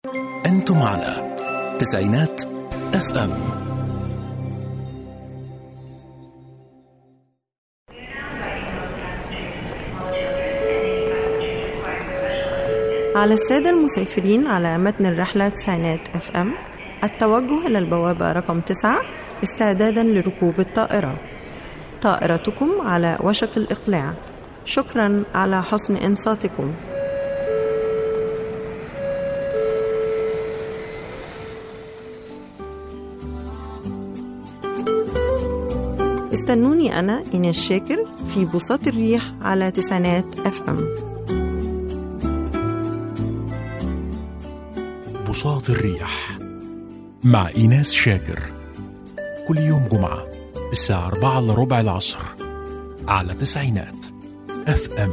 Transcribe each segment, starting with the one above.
أنتم على تسعينات اف ام على السادة المسافرين على متن الرحلة تسعينات اف ام التوجه إلى البوابة رقم تسعة استعدادا لركوب الطائرة طائرتكم على وشك الإقلاع شكرا على حسن إنصاتكم استنوني أنا إيناس شاكر في بساط الريح على تسعينات اف ام بساط الريح مع إيناس شاكر كل يوم جمعة الساعة أربعة إلا ربع العصر على تسعينات اف ام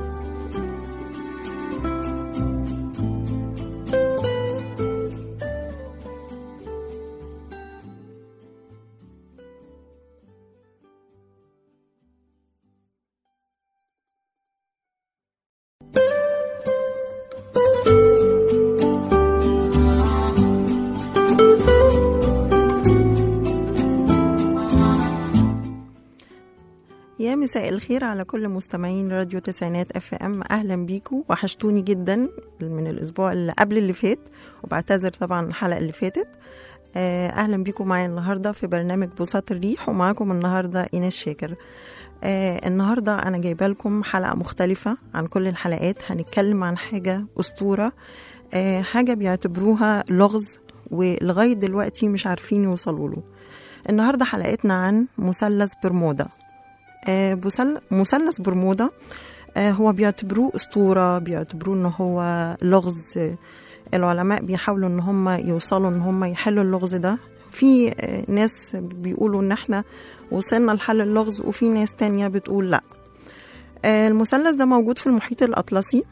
يا مساء الخير على كل مستمعين راديو تسعينات اف ام اهلا بيكم وحشتوني جدا من الاسبوع اللي قبل اللي فات وبعتذر طبعا الحلقه اللي فاتت آه، اهلا بيكم معايا النهارده في برنامج بساط الريح ومعاكم النهارده ايناس شاكر آه النهارده انا جايبه لكم حلقه مختلفه عن كل الحلقات هنتكلم عن حاجه اسطوره آه حاجه بيعتبروها لغز ولغايه دلوقتي مش عارفين يوصلوا له النهارده حلقتنا عن مثلث برمودا آه، بسل- مثلث برمودا آه، هو بيعتبروه اسطوره بيعتبروه ان هو لغز آه، العلماء بيحاولوا ان هم يوصلوا ان هم يحلوا اللغز ده في آه، ناس بيقولوا ان احنا وصلنا لحل اللغز وفي ناس تانية بتقول لا آه، المثلث ده موجود في المحيط الأطلسي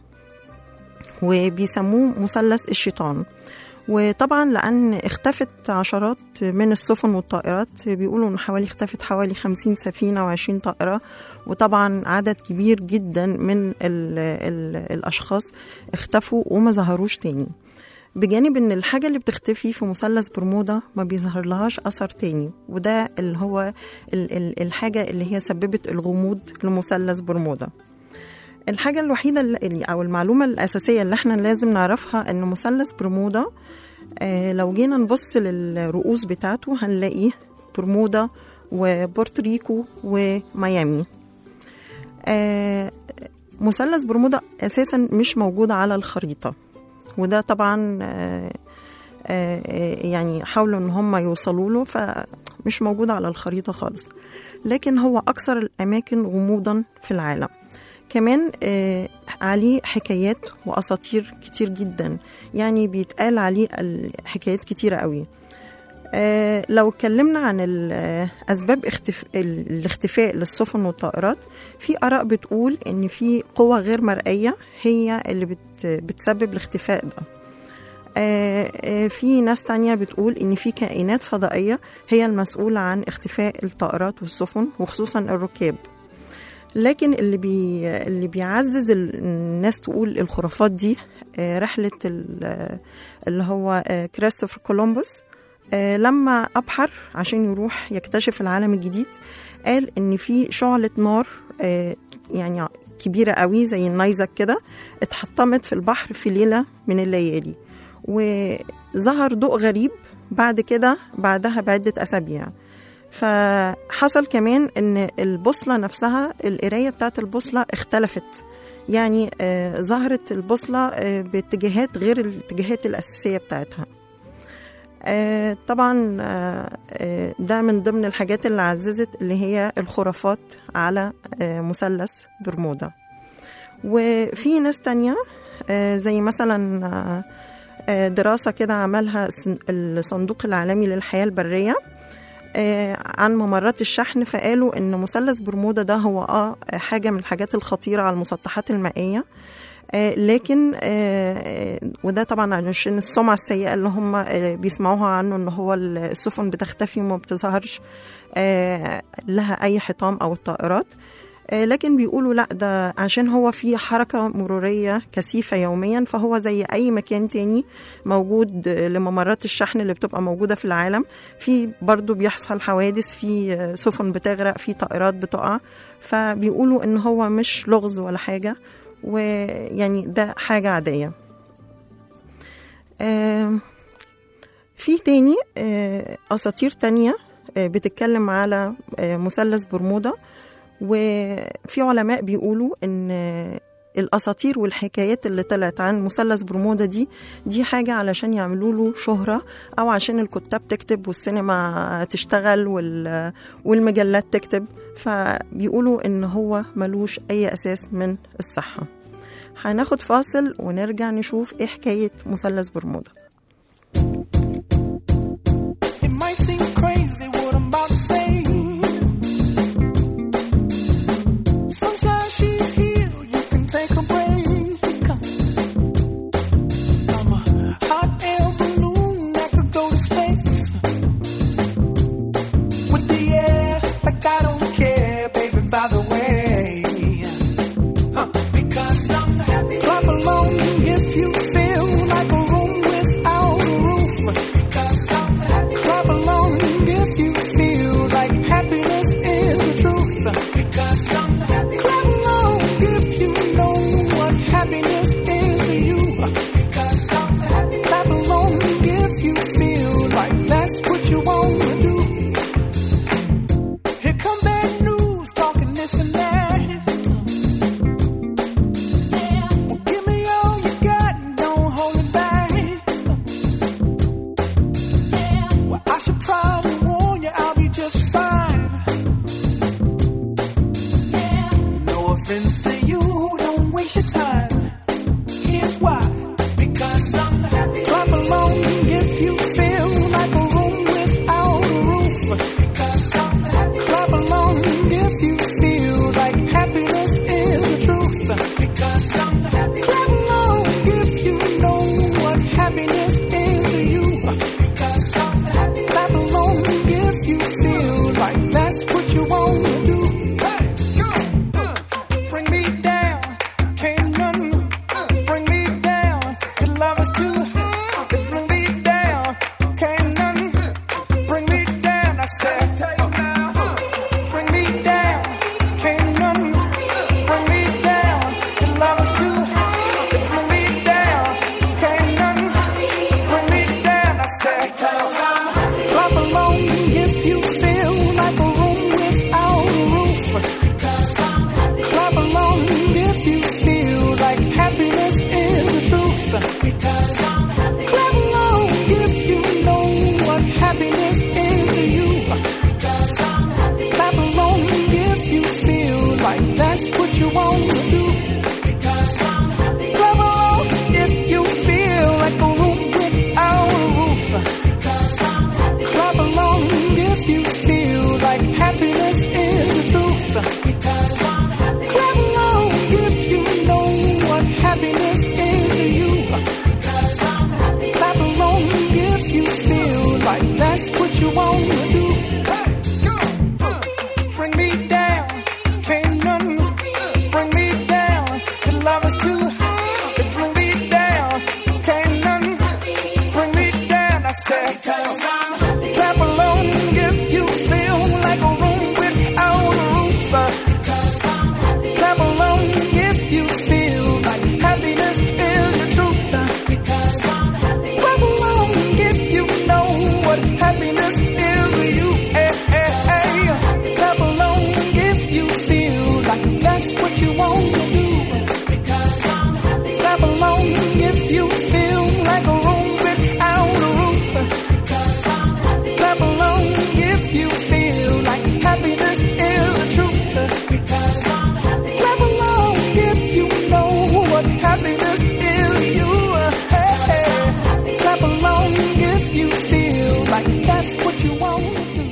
وبيسموه مثلث الشيطان وطبعا لأن اختفت عشرات من السفن والطائرات بيقولوا إن حوالي اختفت حوالي 50 سفينة وعشرين طائرة وطبعا عدد كبير جدا من ال ال الأشخاص اختفوا وما ظهروش تاني بجانب ان الحاجة اللي بتختفي في مثلث برمودا ما بيظهر لهاش أثر تاني وده اللي هو ال ال الحاجة اللي هي سببت الغموض لمثلث برمودا الحاجة الوحيدة اللي أو المعلومة الأساسية اللي احنا لازم نعرفها إن مثلث برمودا آه لو جينا نبص للرؤوس بتاعته هنلاقيه برمودا وبورتوريكو وميامي آه مثلث برمودا أساسا مش موجود على الخريطة وده طبعا آه آه يعني حاولوا ان هم يوصلوا له فمش موجود على الخريطة خالص لكن هو أكثر الأماكن غموضا في العالم كمان آه عليه حكايات واساطير كتير جدا يعني بيتقال عليه حكايات كتيره قوي آه لو اتكلمنا عن اسباب اختف... الاختفاء للسفن والطائرات في اراء بتقول ان في قوه غير مرئيه هي اللي بت... بتسبب الاختفاء ده آه آه في ناس تانية بتقول إن في كائنات فضائية هي المسؤولة عن اختفاء الطائرات والسفن وخصوصا الركاب لكن اللي بي اللي بيعزز الناس تقول الخرافات دي رحلة اللي هو كريستوفر كولومبوس لما أبحر عشان يروح يكتشف العالم الجديد قال إن في شعلة نار يعني كبيرة قوي زي النيزك كده اتحطمت في البحر في ليلة من الليالي وظهر ضوء غريب بعد كده بعدها بعدة أسابيع فحصل كمان ان البوصله نفسها القرايه بتاعت البوصله اختلفت يعني آه ظهرت البوصله آه باتجاهات غير الاتجاهات الاساسيه بتاعتها آه طبعا آه ده من ضمن الحاجات اللي عززت اللي هي الخرافات على آه مثلث برمودا وفي ناس تانية آه زي مثلا آه دراسة كده عملها الصندوق العالمي للحياة البرية عن ممرات الشحن فقالوا ان مثلث برمودا ده هو اه حاجه من الحاجات الخطيره على المسطحات المائيه آه لكن آه وده طبعا عشان السمعه السيئه اللي هم آه بيسمعوها عنه ان هو السفن بتختفي وما بتظهرش لها اي حطام او الطائرات آه، لكن بيقولوا لا ده عشان هو في حركة مرورية كثيفة يوميا فهو زي أي مكان تاني موجود آه، لممرات الشحن اللي بتبقى موجودة في العالم في برضو بيحصل حوادث في آه، سفن بتغرق في طائرات بتقع فبيقولوا إن هو مش لغز ولا حاجة ويعني ده حاجة عادية آم، في تاني آه، أساطير تانية آه، بتتكلم على آه، مثلث برمودا وفي علماء بيقولوا ان الاساطير والحكايات اللي طلعت عن مثلث برمودا دي دي حاجه علشان يعملوا له شهره او عشان الكتاب تكتب والسينما تشتغل وال- والمجلات تكتب فبيقولوا ان هو ملوش اي اساس من الصحه هناخد فاصل ونرجع نشوف ايه حكايه مثلث برمودا It might seem crazy what I'm about to say. Sunshine, she's here. You can take a break. I'm a hot air balloon that could go to space. With the air, like I don't care, baby, by the way. Huh, because I'm happy. Clap along if you feel like a room without a roof. Clap along if you feel like happiness is the truth. Because I'm happy. Clap along if you know what happiness is to you. Because I'm happy. Clap along if you feel like that's what you want to do. Here come bad news, talking this and that. Well, give me all you got and don't hold it back. Well, I should probably warn you, I'll be just fine. No offense to you, don't waste your time. Here's why. Because I'm happy. Clap along if you feel like a room without a roof. Because I'm happy. Clap along if you feel like happiness is the truth. Because I'm happy. Clap along if you know what happiness is to you. Because I'm happy. Clap along if you feel like that's what you want to do. Hey, go, uh, bring me down, can't none bring me down. Your love is too high, bring me down, can't none bring me down. I said, bring me down, can't none bring me down. Your love is too high, bring me down, can't none bring me down. I said, clap along if you feel like a room without a roof. Clap along if you feel like happiness is the truth. Clap along if you know what happiness is to you. Clap along if you feel like that's what you want to do. Clap along if you feel like a room without a roof. Clap along if you feel like happiness is the truth. Clap along if you know what happiness is to you. Clap along if you feel like that's what you want to do. Bring me down, can't none bring me down. Your love is too high, bring me down, can't none bring me down. I said, clap along if you feel like a room without a roof. Clap along if you feel like happiness is the truth. Clap along if you know what happiness is to you. Eh, eh, eh. Clap along if you feel like that's what you want to do. Clap along if you feel like a room without a roof. Clap along if you feel like happiness is the truth. Clap along if you know what happiness is to you. Hey, hey. Clap along if you feel like that's what you want to do.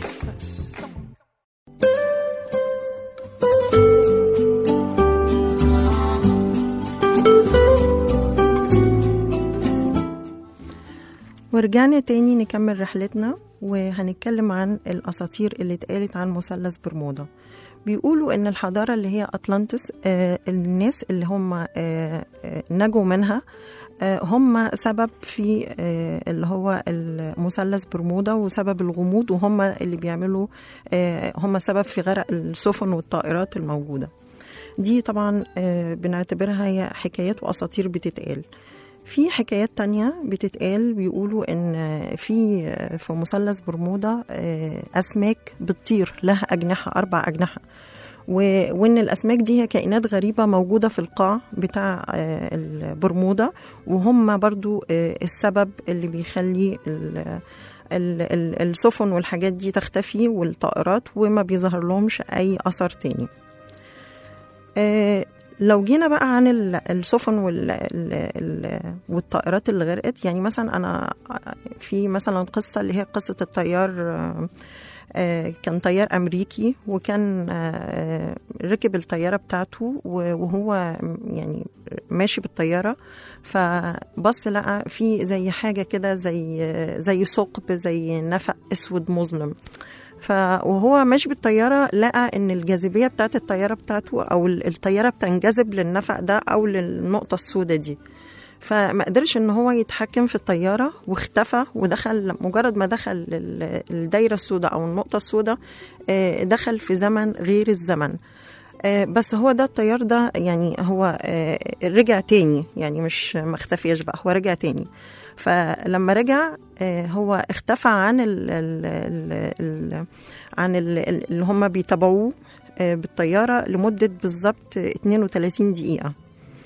ورجعنا تاني نكمل رحلتنا وهنتكلم عن الأساطير اللي اتقالت عن مثلث برمودا بيقولوا ان الحضاره اللي هي اطلانتس آه، الناس اللي هم آه، آه، نجوا منها آه، هم سبب في آه، اللي هو المثلث برمودا وسبب الغموض وهم اللي بيعملوا آه، هم سبب في غرق السفن والطائرات الموجوده دي طبعا آه، بنعتبرها هي حكايات واساطير بتتقال في حكايات تانية بتتقال بيقولوا ان في في مثلث برمودا آه، اسماك بتطير لها اجنحه اربع اجنحه و- وان الاسماك دي هي كائنات غريبه موجوده في القاع بتاع آه، البرمودا وهم برضو آه، السبب اللي بيخلي ال- ال- ال- السفن والحاجات دي تختفي والطائرات وما بيظهر لهمش اي اثر تاني آه، لو جينا بقى عن ال- السفن وال- ال- ال- والطائرات اللي غرقت يعني مثلا انا في مثلا قصه اللي هي قصه الطيار آه، آه، كان طيار امريكي وكان آه، ركب الطياره بتاعته و- وهو يعني ماشي بالطياره فبص لقى في زي حاجه كده زي زي ثقب زي نفق اسود مظلم ف وهو ماشي بالطياره لقى ان الجاذبيه بتاعت الطياره بتاعته او ال- الطياره بتنجذب للنفق ده او للنقطه السوداء دي فما قدرش ان هو يتحكم في الطياره واختفى ودخل مجرد ما دخل ال- الدايره السوداء او النقطه السوداء آه، دخل في زمن غير الزمن آه، بس هو ده الطيار ده يعني هو آه، رجع تاني يعني مش ما اختفيش بقى هو رجع تاني فلما رجع آه، هو اختفى عن ال ال ال ال عن ال ال- اللي هم بيتابعوه آه، بالطياره لمده بالظبط 32 دقيقه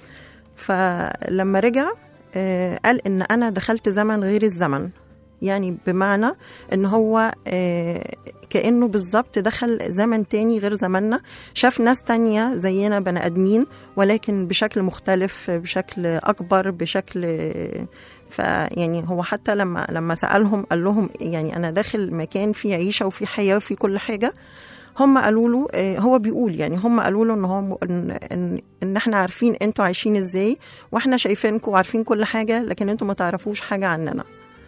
فلما رجع آه، قال ان انا دخلت زمن غير الزمن يعني بمعنى ان هو آه، كانه بالظبط دخل زمن تاني غير زماننا شاف ناس تانية زينا بني ادمين ولكن بشكل مختلف بشكل اكبر بشكل فيعني هو حتى لما لما سالهم قال لهم يعني انا داخل مكان فيه عيشه وفيه حياه وفيه كل حاجه هم قالوا له آه، هو بيقول يعني هم قالوا له ان هو ان ان, إن احنا عارفين انتوا عايشين ازاي واحنا شايفينكم وعارفين كل حاجه لكن انتوا ما تعرفوش حاجه عننا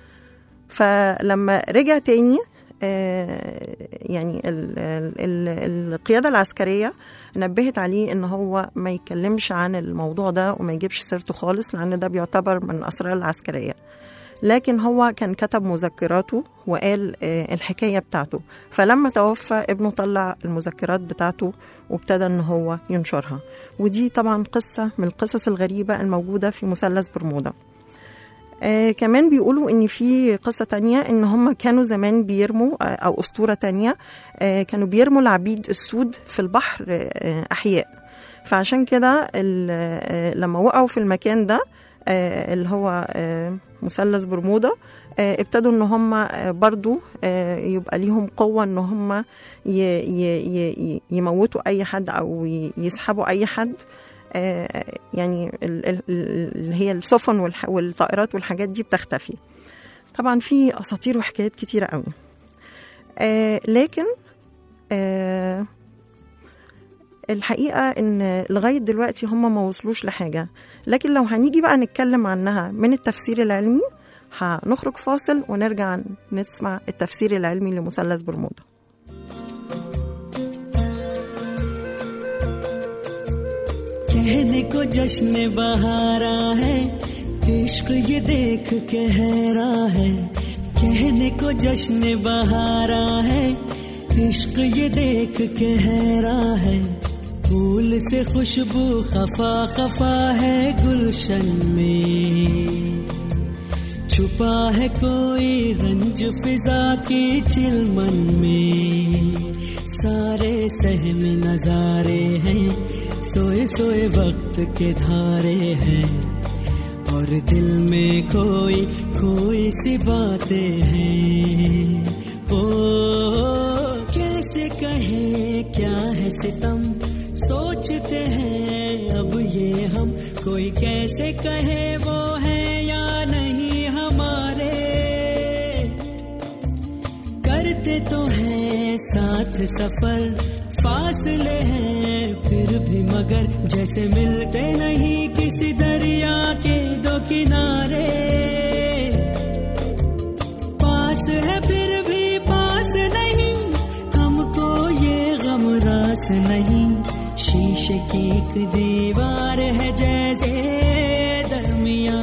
فلما رجع تاني آه، يعني ال ال ال القيادة العسكرية نبهت عليه ان هو ما يتكلمش عن الموضوع ده وما يجيبش سيرته خالص لان ده بيعتبر من الاسرار العسكرية لكن هو كان كتب مذكراته وقال آه، الحكاية بتاعته فلما توفى ابنه طلع المذكرات بتاعته وابتدى ان هو ينشرها ودي طبعا قصة من القصص الغريبة الموجودة في مثلث برمودا آه كمان بيقولوا ان في قصه تانية ان هم كانوا زمان بيرموا آه او اسطوره تانية آه كانوا بيرموا العبيد السود في البحر آه احياء فعشان كده ال- آه لما وقعوا في المكان ده آه اللي هو آه مثلث برمودا آه ابتدوا ان هم آه برضو آه يبقى ليهم قوه ان هم ي- ي- ي- يموتوا اي حد او ي- يسحبوا اي حد آه، يعني ال- ال- ال- اللي هي السفن والح- والطائرات والحاجات دي بتختفي طبعا في اساطير وحكايات كتيره قوي آه لكن آه الحقيقه ان لغايه دلوقتي هم ما وصلوش لحاجه لكن لو هنيجي بقى نتكلم عنها من التفسير العلمي هنخرج فاصل ونرجع نسمع التفسير العلمي لمثلث برمودا कहने को जश्न बहारा है इश्क ये देख कहरा है कहने को जश्न बहारा है इश्क ये देख कहरा है फूल से खुशबू खफा खफा है गुलशन में छुपा है कोई रंज फिजा की चिलमन में सारे सहम नजारे हैं सोए सोए वक्त के धारे हैं और दिल में कोई कोई सी बातें हैं ओ कैसे कहे क्या है सितम सोचते हैं अब ये हम कोई कैसे कहे वो है या नहीं हमारे करते तो हैं साथ सफर फासले हैं फिर भी मगर जैसे मिलते नहीं किसी दरिया के दो किनारे पास है फिर भी पास नहीं हमको ये गम रास एक दीवार है जैसे दरमिया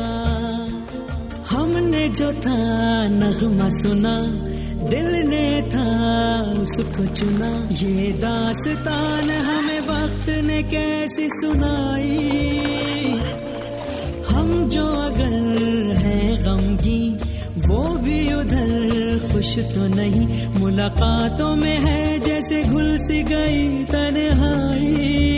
हमने जो था नगमा सुना दिल ने था उसको चुना ये दास्तान हमें वक्त ने कैसी सुनाई हम जो अगर है गमगी वो भी उधर खुश तो नहीं मुलाकातों में है जैसे घुल सी गई तन्हाई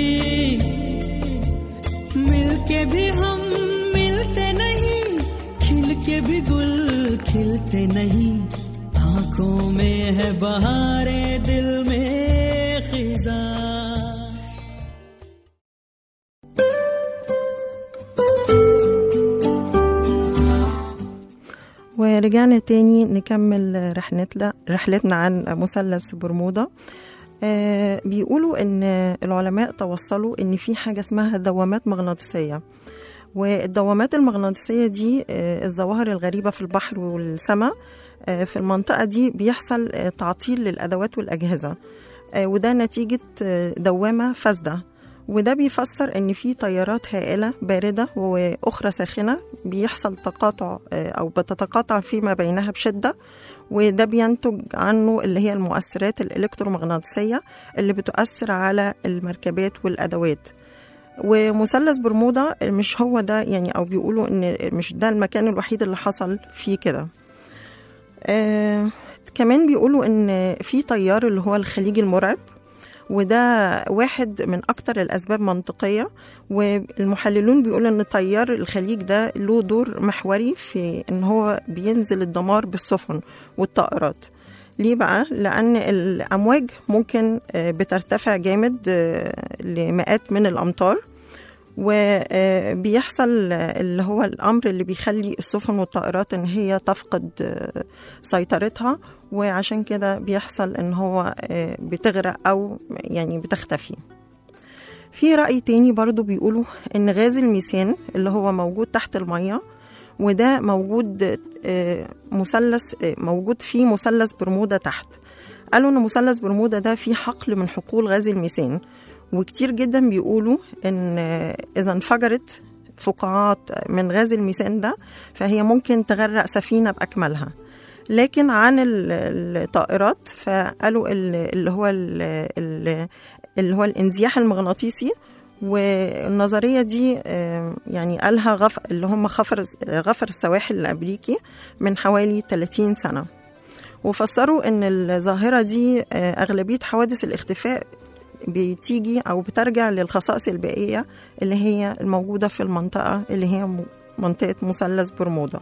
मिलके भी हम मिलते नहीं खिल के भी गुल खिलते नहीं आंखों में है बहारे दिल में खिजा ورجعنا تاني نكمل رحلتنا رحلتنا عن مثلث برمودا آه بيقولوا ان العلماء توصلوا ان في حاجه اسمها دوامات مغناطيسيه والدوامات المغناطيسيه دي آه الظواهر الغريبه في البحر والسماء آه في المنطقه دي بيحصل آه تعطيل للادوات والاجهزه آه وده نتيجه آه دوامه فاسده وده بيفسر ان في تيارات هائله بارده واخرى ساخنه بيحصل تقاطع آه، او بتتقاطع فيما بينها بشده وده بينتج عنه اللي هي المؤثرات الالكترومغناطيسيه اللي بتؤثر على المركبات والادوات ومثلث برمودا مش هو ده يعني او بيقولوا ان مش ده المكان الوحيد اللي حصل فيه كده آه كمان بيقولوا ان في تيار اللي هو الخليج المرعب وده واحد من أكتر الأسباب منطقية والمحللون بيقولوا إن تيار الخليج ده له دور محوري في إن هو بينزل الدمار بالسفن والطائرات ليه بقى؟ لأن الأمواج ممكن آه، بترتفع جامد آه، لمئات من الأمتار وبيحصل اللي هو الأمر اللي بيخلي السفن والطائرات إن هي تفقد آه، سيطرتها وعشان كده بيحصل إن هو آه، بتغرق أو يعني بتختفي في رأي تاني برضو بيقولوا إن غاز الميثان اللي هو موجود تحت المية وده موجود آه، مثلث آه، موجود فيه مثلث برمودا تحت قالوا إن مثلث برمودا ده فيه حقل من حقول غاز الميثان وكتير جدا بيقولوا إن آه، إذا انفجرت فقاعات من غاز الميثان ده فهي ممكن تغرق سفينة بأكملها لكن عن ال- الطائرات فقالوا ال- اللي هو ال- ال- اللي هو الانزياح المغناطيسي والنظرية دي آه، يعني قالها غف اللي هم غفر غفر السواحل الأمريكي من حوالي 30 سنة وفسروا ان الظاهرة دي آه، أغلبية حوادث الاختفاء بتيجي أو بترجع للخصائص البيئية اللي هي الموجودة في المنطقة اللي هي م- منطقة مثلث برمودا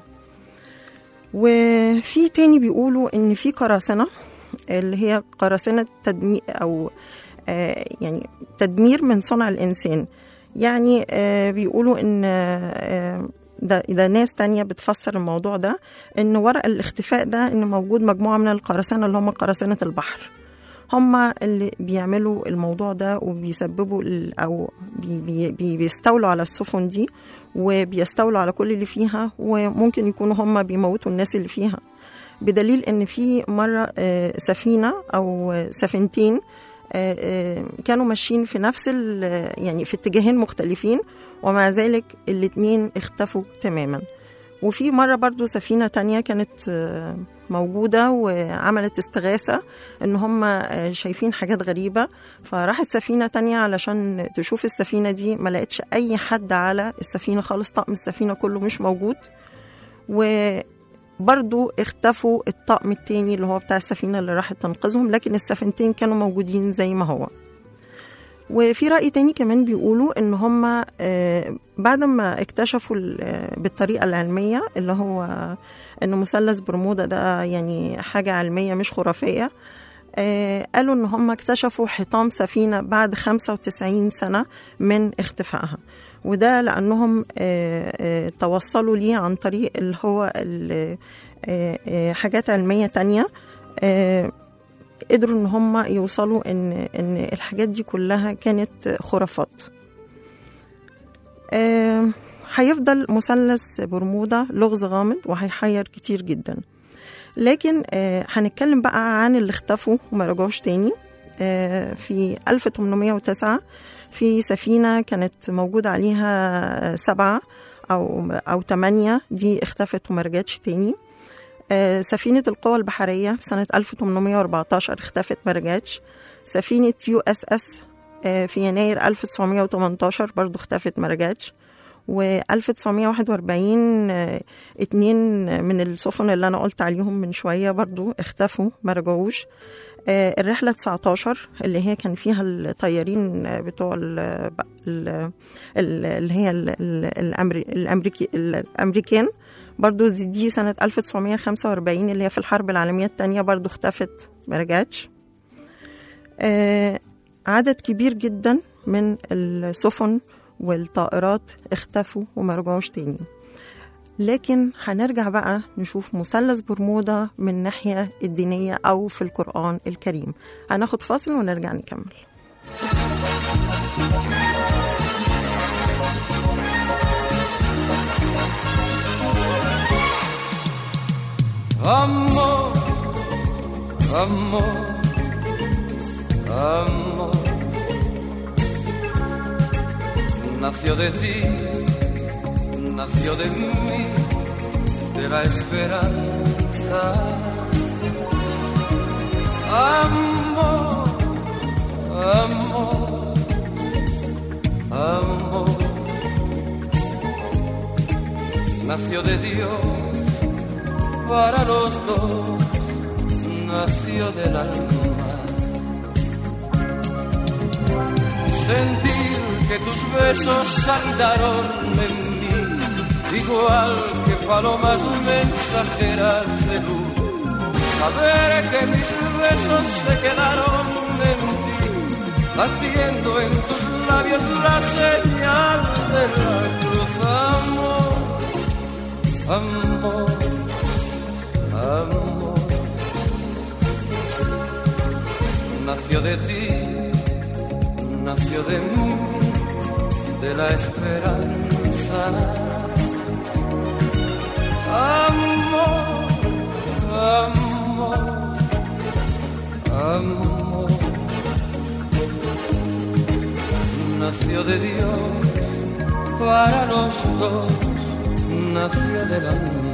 وفي تاني بيقولوا ان في قراصنة اللي هي قراصنة تدمير أو آه، يعني تدمير من صنع الإنسان يعني آه، بيقولوا إن آه، ده, ده ناس تانية بتفسر الموضوع ده إن وراء الاختفاء ده إن موجود مجموعة من القراصنة اللي هم قراصنة البحر هم اللي بيعملوا الموضوع ده وبيسببوا ال- أو بي بي بي بيستولوا على السفن دي وبيستولوا على كل اللي فيها وممكن يكونوا هم بيموتوا الناس اللي فيها بدليل ان في مره آه، سفينه او آه، سفينتين آه، آه، كانوا ماشيين في نفس ال- يعني في اتجاهين مختلفين ومع ذلك الاتنين اختفوا تماما وفي مرة برضو سفينة تانية كانت آه، موجودة وعملت استغاثة ان هم آه، شايفين حاجات غريبة فراحت سفينة تانية علشان تشوف السفينة دي ما لقتش اي حد على السفينة خالص طقم السفينة كله مش موجود وبرضو اختفوا الطقم التاني اللي هو بتاع السفينة اللي راحت تنقذهم لكن السفينتين كانوا موجودين زي ما هو وفي رأي تاني كمان بيقولوا إن هم آه، بعد ما اكتشفوا ال- آه، بالطريقة العلمية اللي هو إن مثلث برمودا ده يعني حاجة علمية مش خرافية آه، قالوا إن هم اكتشفوا حطام سفينة بعد 95 سنة من اختفائها وده لأنهم آه، آه، توصلوا ليه عن طريق اللي هو ال- آه، آه، حاجات علمية تانية آه، قدروا ان هم يوصلوا ان ان الحاجات دي كلها كانت خرافات آه، هيفضل مثلث برمودا لغز غامض وهيحير كتير جدا لكن آه، هنتكلم بقى عن اللي اختفوا وما رجعوش تاني آه، في 1809 في سفينة كانت موجود عليها سبعة أو أو ثمانية دي اختفت وما رجعتش تاني آه، سفينة القوى البحرية في سنة 1814 اختفت ما رجعتش سفينة يو اس اس في يناير 1918 برضو اختفت ما رجعتش و 1941 آه، اتنين من السفن اللي انا قلت عليهم من شويه برضو اختفوا ما رجعوش آه، الرحله 19 اللي هي كان فيها الطيارين آه، بتوع ال ال ال اللي هي ال- ال- الأمري- الامريكي الامريكان برضو دي- دي سنه 1945 اللي هي في الحرب العالميه الثانيه برضو اختفت ما رجعتش آه، عدد كبير جدا من السفن والطائرات اختفوا وما رجعوش تاني لكن هنرجع بقى نشوف مثلث برمودا من الناحية الدينية أو في القرآن الكريم هناخد فاصل ونرجع نكمل Amor, amor, amor. Nació de ti, nació de mí, de la esperanza. Amor, amor, amor. Nació de Dios para los dos nació del alma. Sentir que tus besos saltaron en mí, igual que palomas mensajeras de luz. Saber que mis besos se quedaron en ti, haciendo en tus labios la señal de la cruz. Amor, amor amor nació de ti, nació de mí, de la esperanza. Amor, amor, amor nació de Dios para los dos, nació del alma.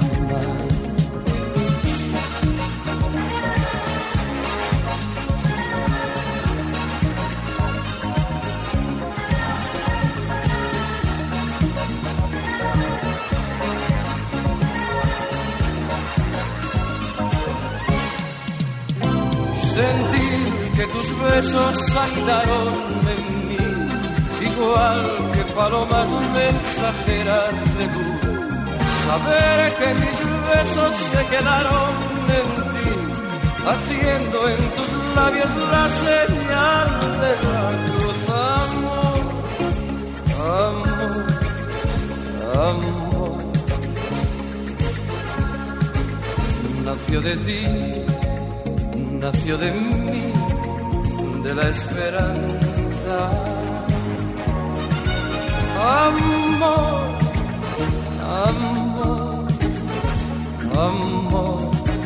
Sentir que tus besos saltaron en mí, igual que palomas mensajeras de luz. Saber que mis besos se quedaron en ti, haciendo en tus labios la señal de la cruz. Amor, amor, amor. Nació de ti nació de mí, de la esperanza. Amor, amor, amor.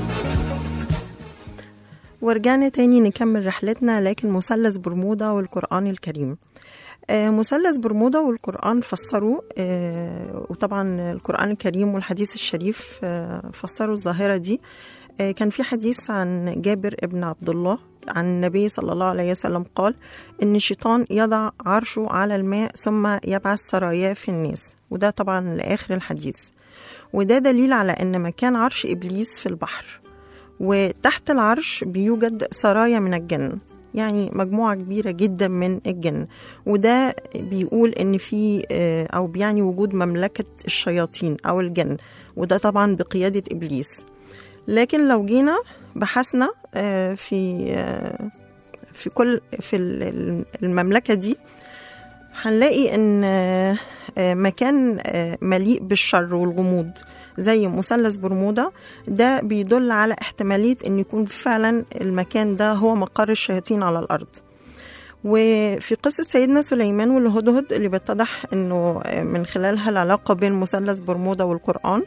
ورجعنا تاني نكمل رحلتنا لكن مثلث برمودا والقرآن الكريم آه، مثلث برمودا والقرآن فسروا آه، وطبعا القرآن الكريم والحديث الشريف آه، فسروا الظاهرة دي آه، كان في حديث عن جابر ابن عبد الله عن النبي صلى الله عليه وسلم قال إن الشيطان يضع عرشه على الماء ثم يبعث سراياه في الناس وده طبعا لآخر الحديث وده دليل على أن مكان عرش إبليس في البحر وتحت العرش بيوجد سرايا من الجن يعني مجموعة كبيرة جدا من الجن وده بيقول ان في آه، او بيعني وجود مملكة الشياطين او الجن وده طبعا بقيادة ابليس لكن لو جينا بحثنا آه، في آه، في كل في ال- المملكة دي هنلاقي ان آه، آه، مكان آه، مليء بالشر والغموض زي مثلث برمودا ده بيدل على احتمالية ان يكون فعلا المكان ده هو مقر الشياطين على الارض وفي قصة سيدنا سليمان والهدهد اللي بيتضح انه من خلالها العلاقة بين مثلث برمودا والقرآن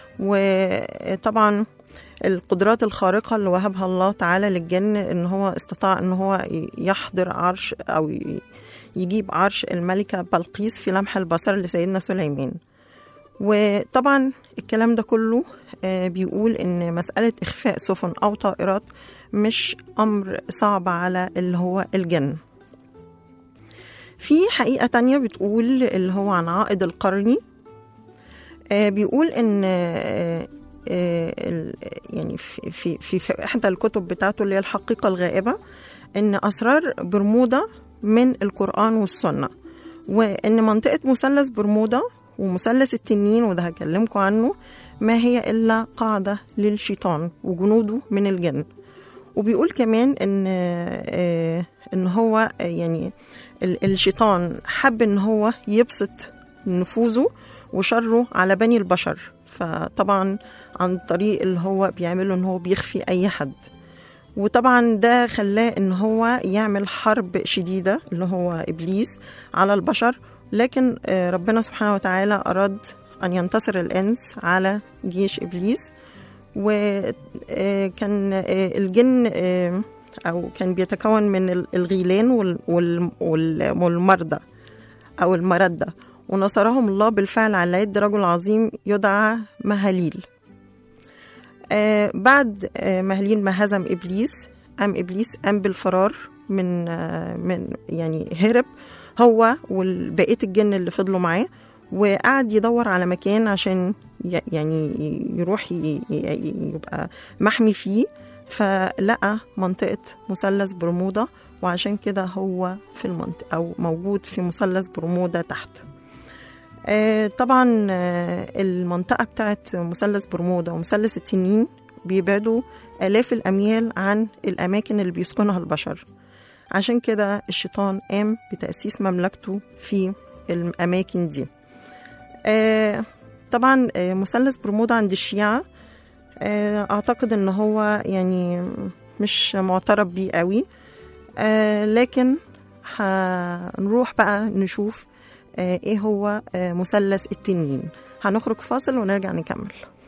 وطبعا القدرات الخارقة اللي وهبها الله تعالى للجن ان هو استطاع ان هو يحضر عرش او ي- يجيب عرش الملكة بلقيس في لمح البصر لسيدنا سليمان وطبعا الكلام ده كله آه، بيقول ان مسألة إخفاء سفن أو طائرات مش أمر صعب على اللي هو الجن في حقيقة تانية بتقول اللي هو عن عائد القرني آه، بيقول ان آه، آه، ال- يعني في في في, في احدى الكتب بتاعته اللي هي الحقيقه الغائبه ان اسرار برمودا من القران والسنه وان منطقه مثلث برمودا ومثلث التنين وده هكلمكم عنه ما هي الا قاعده للشيطان وجنوده من الجن وبيقول كمان ان آه، ان هو آه، يعني ال- الشيطان حب ان هو يبسط نفوذه وشره على بني البشر فطبعا عن طريق اللي هو بيعمله ان هو بيخفي اي حد وطبعا ده خلاه ان هو يعمل حرب شديده اللي هو ابليس على البشر لكن آه، ربنا سبحانه وتعالى اراد ان ينتصر الانس على جيش ابليس وكان الجن آه، او كان بيتكون من ال- الغيلان وال- وال- وال- والمرضى او المردة ونصرهم الله بالفعل على يد رجل عظيم يدعى مهاليل آه بعد آه مهاليل ما هزم ابليس قام ابليس قام بالفرار من آه من يعني هرب هو وبقيه الجن اللي فضلوا معاه وقعد يدور على مكان عشان ي- يعني يروح ي- ي- يبقى محمي فيه فلقى منطقة مثلث برمودا وعشان كده هو في المنطقة أو موجود في مثلث برمودا تحت آه، طبعا آه، المنطقة بتاعت مثلث برمودا ومثلث التنين بيبعدوا آلاف الأميال عن الأماكن اللي بيسكنها البشر عشان كده الشيطان قام بتأسيس مملكته في الأماكن دي آه، طبعا آه، مثلث برمودا عند الشيعة آه، أعتقد إن هو يعني مش معترف بيه قوي آه، لكن هنروح بقى نشوف آه، ايه هو آه، مثلث التنين هنخرج فاصل ونرجع نكمل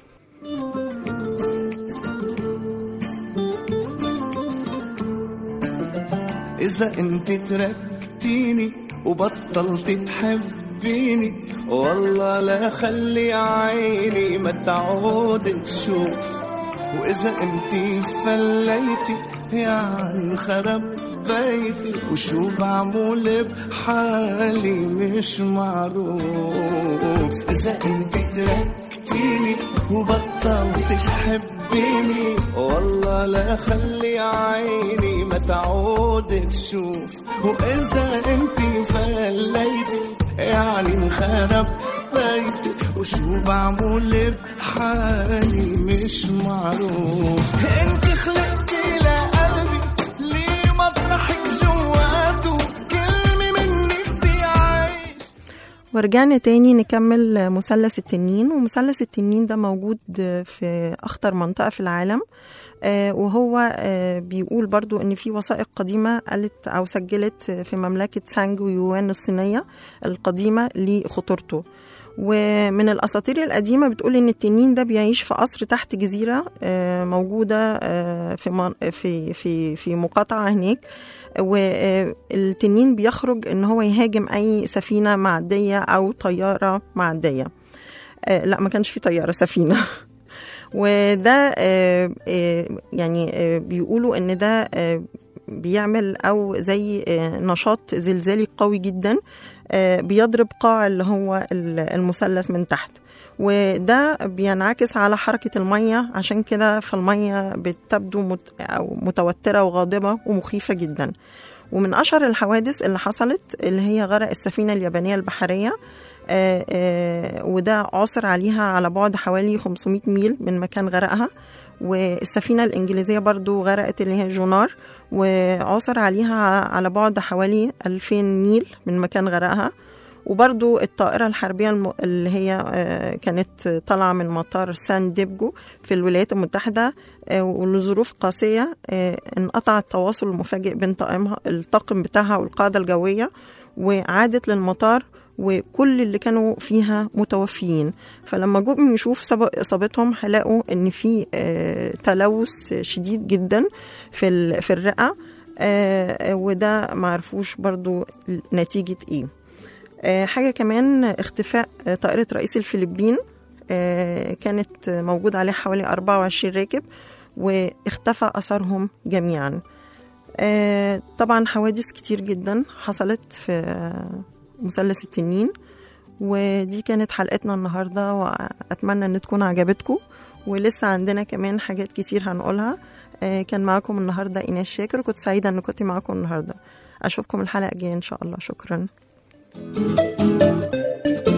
إذا أنت تركتيني وبطلت تحبيني والله لا خلي عيني ما تعود تشوف وإذا أنت فليتي يعني خرب بيتي وشو بعمل بحالي مش معروف إذا أنت تركتيني وبطلت تحبيني والله لا خلي عيني ما تعود تشوف وإذا أنت فليتي يعني انخرب بيتي وشو بعمل بحالي مش معروف انت خلقتي لقلبي ليه مطرحك جواته كلمة منك بيعيش ورجعنا تاني نكمل مثلث التنين ومثلث التنين ده موجود في أخطر منطقة في العالم آه، وهو آه، بيقول برضو ان في وثائق قديمه قالت او سجلت في مملكه سانج ويوان الصينيه القديمه لخطورته ومن الاساطير القديمه بتقول ان التنين ده بيعيش في قصر تحت جزيره آه، موجوده آه، في من- في في في مقاطعه هناك والتنين بيخرج ان هو يهاجم اي سفينه معديه او طياره معديه آه، لا ما كانش في طياره سفينه وده آه، آه، يعني آه، بيقولوا ان ده آه، بيعمل او زي آه، نشاط زلزالي قوي جدا آه، بيضرب قاع اللي هو ال- المثلث من تحت وده بينعكس على حركة المية عشان كده فالمية بتبدو مت أو متوترة وغاضبة ومخيفة جدا ومن أشهر الحوادث اللي حصلت اللي هي غرق السفينة اليابانية البحرية آه، آه، وده عثر عليها على بعد حوالي 500 ميل من مكان غرقها والسفينة الإنجليزية برضو غرقت اللي هي جونار وعثر عليها على بعد حوالي 2000 ميل من مكان غرقها وبرضو الطائرة الحربية الم... اللي هي آه، كانت طالعة من مطار سان ديبجو في الولايات المتحدة آه، ولظروف قاسية آه، انقطع التواصل المفاجئ بين طاقمها الطاقم بتاعها والقاعدة الجوية وعادت للمطار وكل اللي كانوا فيها متوفيين فلما جم يشوف سبب اصابتهم هلاقوا ان في آه، تلوث شديد جدا في ال- في الرئه آه، وده معرفوش برضو نتيجة ايه آه، حاجة كمان اختفاء آه، طائرة رئيس الفلبين آه، كانت موجود عليها حوالي 24 راكب واختفى أثرهم جميعا آه، طبعا حوادث كتير جدا حصلت في آه، مثلث التنين ودي كانت حلقتنا النهاردة وأتمنى أن تكون عجبتكم ولسه عندنا كمان حاجات كتير هنقولها آه، كان معاكم النهاردة إيناس شاكر كنت سعيدة أن كنت معاكم النهاردة أشوفكم الحلقة الجاية إن شاء الله شكرا